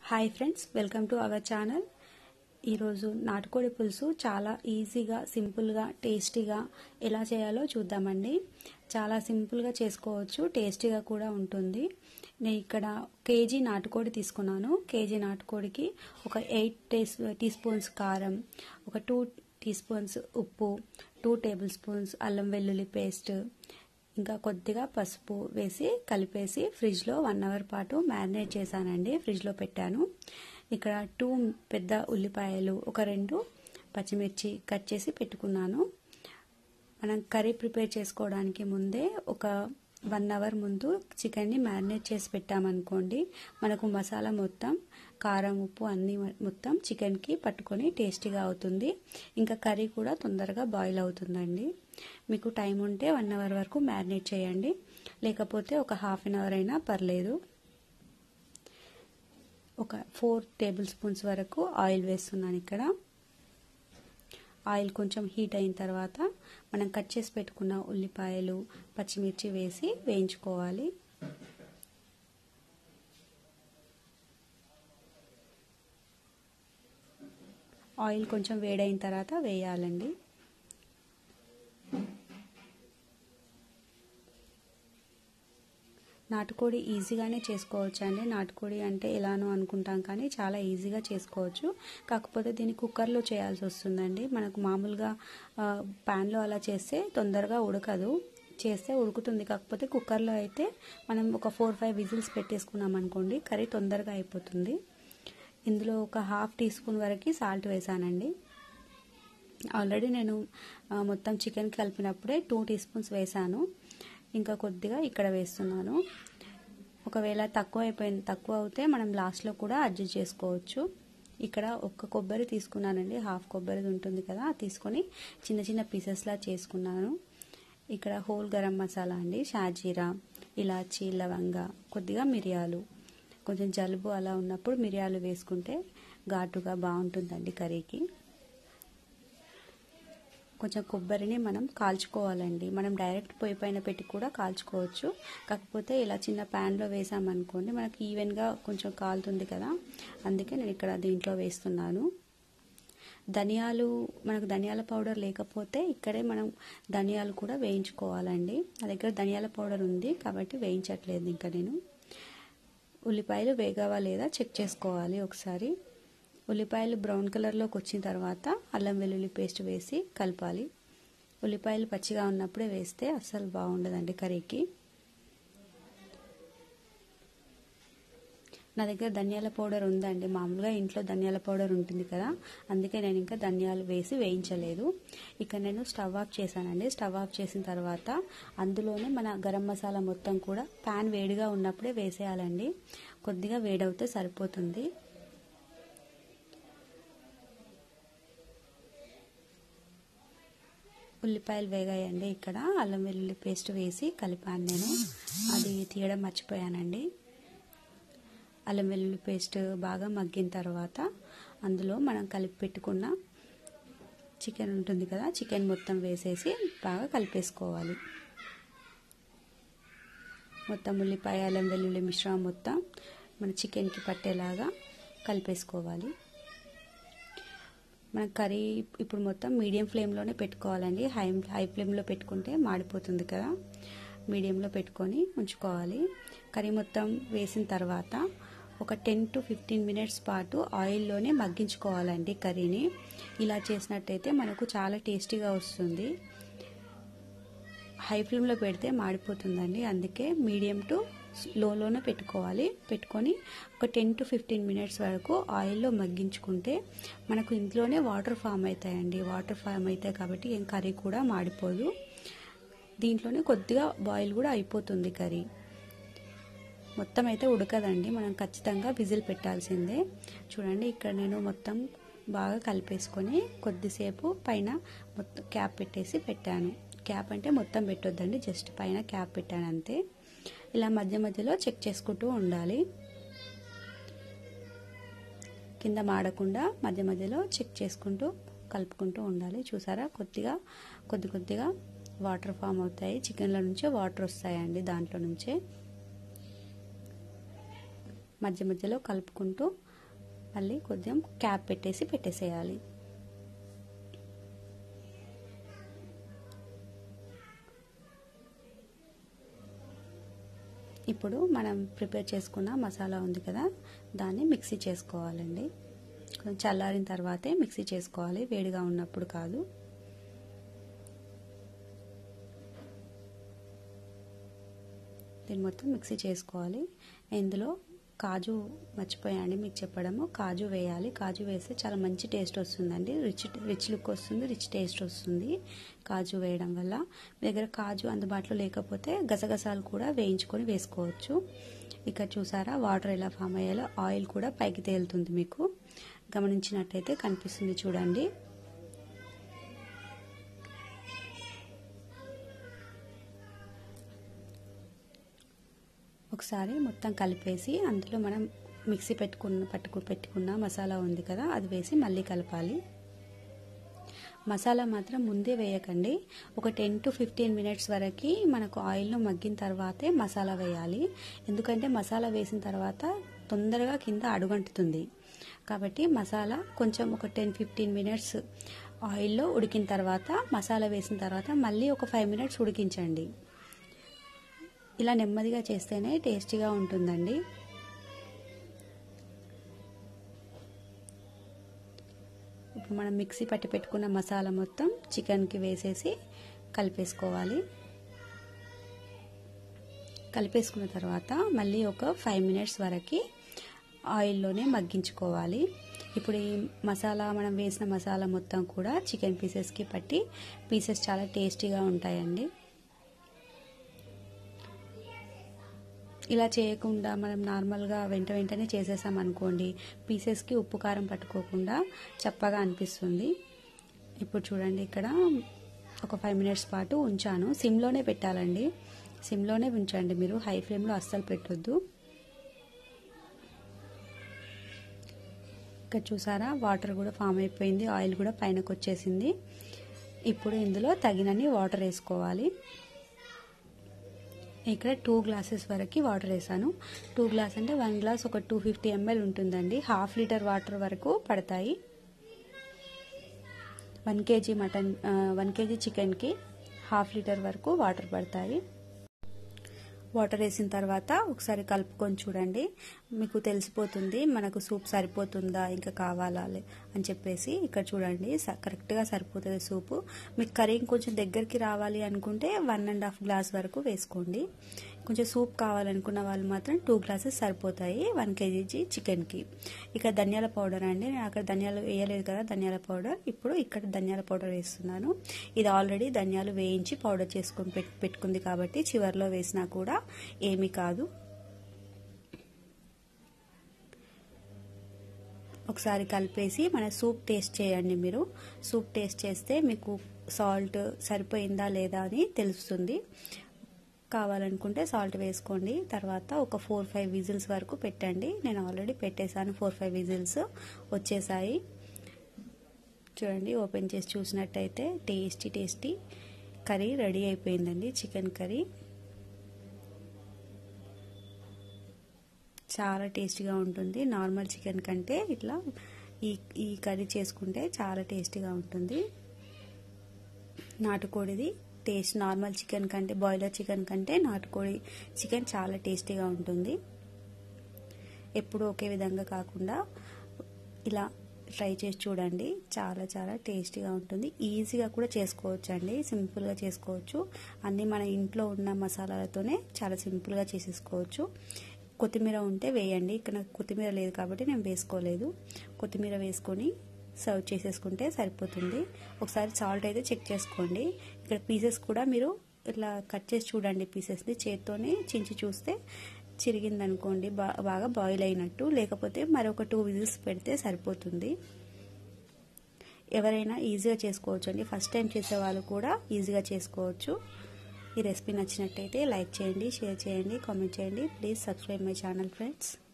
hi friends welcome to our channel ఈరోజు నాటుకోడి పులుసు చాలా ఈజీగా సింపుల్గా టేస్టీగా ఎలా చేయాలో చూద్దామండి చాలా సింపుల్గా చేసుకోవచ్చు టేస్టీగా కూడా ఉంటుంది నేను ఇక్కడ కేజీ నాటుకోడి తీసుకున్నాను కేజీ నాటుకోడికి ఒక ఎయిట్ టీస్ టీ స్పూన్స్ కారం ఒక టూ టీ స్పూన్స్ ఉప్పు టూ టేబుల్ స్పూన్స్ అల్లం వెల్లుల్లి పేస్ట్ ఇంకా కొద్దిగా పసుపు వేసి కలిపేసి ఫ్రిడ్జ్లో వన్ అవర్ పాటు మ్యారినేట్ చేశానండి ఫ్రిడ్జ్లో పెట్టాను ఇక్కడ టూ పెద్ద ఉల్లిపాయలు ఒక రెండు పచ్చిమిర్చి కట్ చేసి పెట్టుకున్నాను మనం కర్రీ ప్రిపేర్ చేసుకోవడానికి ముందే ఒక వన్ అవర్ ముందు చికెన్ని మ్యారినేట్ చేసి పెట్టామనుకోండి మనకు మసాలా మొత్తం కారం ఉప్పు అన్నీ మొత్తం చికెన్కి పట్టుకొని టేస్టీగా అవుతుంది ఇంకా కర్రీ కూడా తొందరగా బాయిల్ అవుతుందండి మీకు టైం ఉంటే వన్ అవర్ వరకు మ్యారినేట్ చేయండి లేకపోతే ఒక హాఫ్ అన్ అవర్ అయినా పర్లేదు ఒక ఫోర్ టేబుల్ స్పూన్స్ వరకు ఆయిల్ వేస్తున్నాను ఇక్కడ ఆయిల్ కొంచెం హీట్ అయిన తర్వాత మనం కట్ చేసి పెట్టుకున్న ఉల్లిపాయలు పచ్చిమిర్చి వేసి వేయించుకోవాలి ఆయిల్ కొంచెం వేడైన తర్వాత వేయాలండి నాటుకోడి ఈజీగానే చేసుకోవచ్చు అండి నాటుకోడి అంటే ఎలానో అనుకుంటాం కానీ చాలా ఈజీగా చేసుకోవచ్చు కాకపోతే దీన్ని కుక్కర్లో చేయాల్సి వస్తుందండి మనకు మామూలుగా ప్యాన్లో అలా చేస్తే తొందరగా ఉడకదు చేస్తే ఉడుకుతుంది కాకపోతే కుక్కర్లో అయితే మనం ఒక ఫోర్ ఫైవ్ విజిల్స్ పెట్టేసుకున్నాం అనుకోండి కర్రీ తొందరగా అయిపోతుంది ఇందులో ఒక హాఫ్ టీ స్పూన్ వరకు సాల్ట్ వేసానండి ఆల్రెడీ నేను మొత్తం చికెన్ కలిపినప్పుడే టూ టీ స్పూన్స్ వేసాను ఇంకా కొద్దిగా ఇక్కడ వేస్తున్నాను ఒకవేళ తక్కువ అయిపోయింది తక్కువ అవుతే మనం లాస్ట్లో కూడా అడ్జస్ట్ చేసుకోవచ్చు ఇక్కడ ఒక్క కొబ్బరి తీసుకున్నానండి హాఫ్ కొబ్బరిది ఉంటుంది కదా తీసుకొని చిన్న చిన్న పీసెస్లా చేసుకున్నాను ఇక్కడ హోల్ గరం మసాలా అండి షాజీరా ఇలాచీ లవంగ కొద్దిగా మిరియాలు కొంచెం జలుబు అలా ఉన్నప్పుడు మిరియాలు వేసుకుంటే ఘాటుగా బాగుంటుందండి కర్రీకి కొంచెం కొబ్బరిని మనం కాల్చుకోవాలండి మనం డైరెక్ట్ పొయ్యి పైన పెట్టి కూడా కాల్చుకోవచ్చు కాకపోతే ఇలా చిన్న ప్యాన్లో వేసామనుకోండి మనకి ఈవెన్గా కొంచెం కాలుతుంది కదా అందుకే నేను ఇక్కడ దీంట్లో వేస్తున్నాను ధనియాలు మనకు ధనియాల పౌడర్ లేకపోతే ఇక్కడే మనం ధనియాలు కూడా వేయించుకోవాలండి నా దగ్గర ధనియాల పౌడర్ ఉంది కాబట్టి వేయించట్లేదు ఇంకా నేను ఉల్లిపాయలు వేగావా లేదా చెక్ చేసుకోవాలి ఒకసారి ఉల్లిపాయలు బ్రౌన్ కలర్లోకి వచ్చిన తర్వాత అల్లం వెల్లుల్లి పేస్ట్ వేసి కలపాలి ఉల్లిపాయలు పచ్చిగా ఉన్నప్పుడే వేస్తే అస్సలు బాగుండదండి కర్రీకి నా దగ్గర ధనియాల పౌడర్ ఉందండి మామూలుగా ఇంట్లో ధనియాల పౌడర్ ఉంటుంది కదా అందుకే నేను ఇంకా ధనియాలు వేసి వేయించలేదు ఇక నేను స్టవ్ ఆఫ్ చేశానండి స్టవ్ ఆఫ్ చేసిన తర్వాత అందులోనే మన గరం మసాలా మొత్తం కూడా ప్యాన్ వేడిగా ఉన్నప్పుడే వేసేయాలండి కొద్దిగా వేడవుతే సరిపోతుంది ఉల్లిపాయలు వేగాయండి ఇక్కడ అల్లం వెల్లుల్లి పేస్ట్ వేసి కలిపాను నేను అది తీయడం మర్చిపోయానండి అల్లం వెల్లుల్లి పేస్ట్ బాగా మగ్గిన తర్వాత అందులో మనం కలిపి పెట్టుకున్న చికెన్ ఉంటుంది కదా చికెన్ మొత్తం వేసేసి బాగా కలిపేసుకోవాలి మొత్తం ఉల్లిపాయ అల్లం వెల్లుల్లి మిశ్రమం మొత్తం మన చికెన్కి పట్టేలాగా కలిపేసుకోవాలి మన కర్రీ ఇప్పుడు మొత్తం మీడియం ఫ్లేమ్లోనే పెట్టుకోవాలండి హై హై ఫ్లేమ్లో పెట్టుకుంటే మాడిపోతుంది కదా మీడియంలో పెట్టుకొని ఉంచుకోవాలి కర్రీ మొత్తం వేసిన తర్వాత ఒక టెన్ టు ఫిఫ్టీన్ మినిట్స్ పాటు ఆయిల్లోనే మగ్గించుకోవాలండి కర్రీని ఇలా చేసినట్టయితే మనకు చాలా టేస్టీగా వస్తుంది హై ఫ్లేమ్లో పెడితే మాడిపోతుందండి అందుకే మీడియం టు లోలోనే పెట్టుకోవాలి పెట్టుకొని ఒక టెన్ టు ఫిఫ్టీన్ మినిట్స్ వరకు ఆయిల్లో మగ్గించుకుంటే మనకు ఇంట్లోనే వాటర్ ఫామ్ అవుతాయండి వాటర్ ఫామ్ అవుతాయి కాబట్టి ఏం కర్రీ కూడా మాడిపోదు దీంట్లోనే కొద్దిగా బాయిల్ కూడా అయిపోతుంది కర్రీ మొత్తం అయితే ఉడకదండి మనం ఖచ్చితంగా విజిల్ పెట్టాల్సిందే చూడండి ఇక్కడ నేను మొత్తం బాగా కలిపేసుకొని కొద్దిసేపు పైన మొత్తం క్యాప్ పెట్టేసి పెట్టాను క్యాప్ అంటే మొత్తం పెట్టొద్దండి జస్ట్ పైన క్యాప్ పెట్టాను అంతే ఇలా మధ్య మధ్యలో చెక్ చేసుకుంటూ ఉండాలి కింద మాడకుండా మధ్య మధ్యలో చెక్ చేసుకుంటూ కలుపుకుంటూ ఉండాలి చూసారా కొద్దిగా కొద్ది కొద్దిగా వాటర్ ఫామ్ అవుతాయి చికెన్లో నుంచే వాటర్ వస్తాయండి దాంట్లో నుంచే మధ్య మధ్యలో కలుపుకుంటూ మళ్ళీ కొంచెం క్యాప్ పెట్టేసి పెట్టేసేయాలి ఇప్పుడు మనం ప్రిపేర్ చేసుకున్న మసాలా ఉంది కదా దాన్ని మిక్సీ చేసుకోవాలండి కొంచెం చల్లారిన తర్వాతే మిక్సీ చేసుకోవాలి వేడిగా ఉన్నప్పుడు కాదు దీన్ని మొత్తం మిక్సీ చేసుకోవాలి ఇందులో కాజు మర్చిపోయాండి మీకు చెప్పడము కాజు వేయాలి కాజు వేస్తే చాలా మంచి టేస్ట్ వస్తుందండి రిచ్ రిచ్ లుక్ వస్తుంది రిచ్ టేస్ట్ వస్తుంది కాజు వేయడం వల్ల మీ దగ్గర కాజు అందుబాటులో లేకపోతే గసగసాలు కూడా వేయించుకొని వేసుకోవచ్చు ఇక్కడ చూసారా వాటర్ ఎలా ఫామ్ అయ్యాలో ఆయిల్ కూడా పైకి తేలుతుంది మీకు గమనించినట్టయితే కనిపిస్తుంది చూడండి ఒకసారి మొత్తం కలిపేసి అందులో మనం మిక్సీ పెట్టుకున్న పట్టుకు పెట్టుకున్న మసాలా ఉంది కదా అది వేసి మళ్ళీ కలపాలి మసాలా మాత్రం ముందే వేయకండి ఒక టెన్ టు ఫిఫ్టీన్ మినిట్స్ వరకు మనకు ఆయిల్లో మగ్గిన తర్వాతే మసాలా వేయాలి ఎందుకంటే మసాలా వేసిన తర్వాత తొందరగా కింద అడుగంటుతుంది కాబట్టి మసాలా కొంచెం ఒక టెన్ ఫిఫ్టీన్ మినిట్స్ ఆయిల్లో ఉడికిన తర్వాత మసాలా వేసిన తర్వాత మళ్ళీ ఒక ఫైవ్ మినిట్స్ ఉడికించండి ఇలా నెమ్మదిగా చేస్తేనే టేస్టీగా ఉంటుందండి ఇప్పుడు మనం మిక్సీ పట్టి పెట్టుకున్న మసాలా మొత్తం చికెన్కి వేసేసి కలిపేసుకోవాలి కలిపేసుకున్న తర్వాత మళ్ళీ ఒక ఫైవ్ మినిట్స్ వరకు ఆయిల్లోనే మగ్గించుకోవాలి ఇప్పుడు ఈ మసాలా మనం వేసిన మసాలా మొత్తం కూడా చికెన్ పీసెస్కి పట్టి పీసెస్ చాలా టేస్టీగా ఉంటాయండి ఇలా చేయకుండా మనం నార్మల్గా వెంట వెంటనే చేసేసాం అనుకోండి పీసెస్కి ఉప్పు కారం పట్టుకోకుండా చప్పగా అనిపిస్తుంది ఇప్పుడు చూడండి ఇక్కడ ఒక ఫైవ్ మినిట్స్ పాటు ఉంచాను సిమ్లోనే పెట్టాలండి సిమ్లోనే ఉంచండి మీరు హై ఫ్లేమ్లో అస్సలు పెట్టొద్దు ఇక్కడ చూసారా వాటర్ కూడా ఫామ్ అయిపోయింది ఆయిల్ కూడా పైనకు వచ్చేసింది ఇప్పుడు ఇందులో తగినన్ని వాటర్ వేసుకోవాలి ఇక్కడ టూ గ్లాసెస్ వరకు వాటర్ వేసాను టూ గ్లాస్ అంటే వన్ గ్లాస్ ఒక టూ ఫిఫ్టీ ఎంఎల్ ఉంటుందండి హాఫ్ లీటర్ వాటర్ వరకు పడతాయి one KG mutton one KG చికెన్కి హాఫ్ లీటర్ వరకు వాటర్ పడతాయి వాటర్ వేసిన తర్వాత ఒకసారి కలుపుకొని చూడండి మీకు తెలిసిపోతుంది మనకు సూప్ సరిపోతుందా ఇంకా కావాలా అని చెప్పేసి ఇక్కడ చూడండి కరెక్ట్గా సరిపోతుంది సూపు మీకు కర్రీ కొంచెం దగ్గరికి రావాలి అనుకుంటే వన్ అండ్ హాఫ్ గ్లాస్ వరకు వేసుకోండి కొంచెం సూప్ కావాలనుకున్న వాళ్ళు మాత్రం టూ గ్లాసెస్ సరిపోతాయి వన్ కేజీ చికెన్కి ఇక ధనియాల పౌడర్ అండి నేను అక్కడ ధనియాలు వేయలేదు కదా ధనియాల పౌడర్ ఇప్పుడు ఇక్కడ ధనియాల పౌడర్ వేస్తున్నాను ఇది ఆల్రెడీ ధనియాలు వేయించి పౌడర్ చేసుకొని పెట్టుకుంది కాబట్టి చివరిలో వేసినా కూడా ఏమీ కాదు ఒకసారి కలిపేసి మన సూప్ టేస్ట్ చేయండి మీరు సూప్ టేస్ట్ చేస్తే మీకు సాల్ట్ సరిపోయిందా లేదా అని తెలుస్తుంది కావాలనుకుంటే సాల్ట్ వేసుకోండి తర్వాత ఒక ఫోర్ ఫైవ్ విజిల్స్ వరకు పెట్టండి నేను ఆల్రెడీ పెట్టేశాను ఫోర్ ఫైవ్ విజిల్స్ వచ్చేసాయి చూడండి ఓపెన్ చేసి చూసినట్టయితే టేస్టీ టేస్టీ కర్రీ రెడీ అయిపోయిందండి చికెన్ కర్రీ చాలా టేస్టీగా ఉంటుంది నార్మల్ చికెన్ కంటే ఇట్లా ఈ ఈ కర్రీ చేసుకుంటే చాలా టేస్టీగా ఉంటుంది నాటుకోడిది టేస్ట్ నార్మల్ చికెన్ కంటే బాయిలర్ చికెన్ కంటే నాటుకోడి చికెన్ చాలా టేస్టీగా ఉంటుంది ఎప్పుడు ఒకే విధంగా కాకుండా ఇలా ట్రై చేసి చూడండి చాలా చాలా టేస్టీగా ఉంటుంది ఈజీగా కూడా చేసుకోవచ్చు అండి సింపుల్గా చేసుకోవచ్చు అన్నీ మన ఇంట్లో ఉన్న మసాలాలతోనే చాలా సింపుల్గా చేసేసుకోవచ్చు కొత్తిమీర ఉంటే వేయండి ఇక్కడ నాకు కొత్తిమీర లేదు కాబట్టి నేను వేసుకోలేదు కొత్తిమీర వేసుకొని సర్వ్ చేసేసుకుంటే సరిపోతుంది ఒకసారి సాల్ట్ అయితే చెక్ చేసుకోండి ఇక్కడ పీసెస్ కూడా మీరు ఇట్లా కట్ చేసి చూడండి పీసెస్ని చేత్తోనే చించి చూస్తే చిరిగిందనుకోండి బా బాగా బాయిల్ అయినట్టు లేకపోతే మరొక టూ విజిల్స్ పెడితే సరిపోతుంది ఎవరైనా ఈజీగా చేసుకోవచ్చు అండి ఫస్ట్ టైం చేసే వాళ్ళు కూడా ఈజీగా చేసుకోవచ్చు ఈ రెసిపీ నచ్చినట్టయితే లైక్ చేయండి షేర్ చేయండి కామెంట్ చేయండి please subscribe my channel friends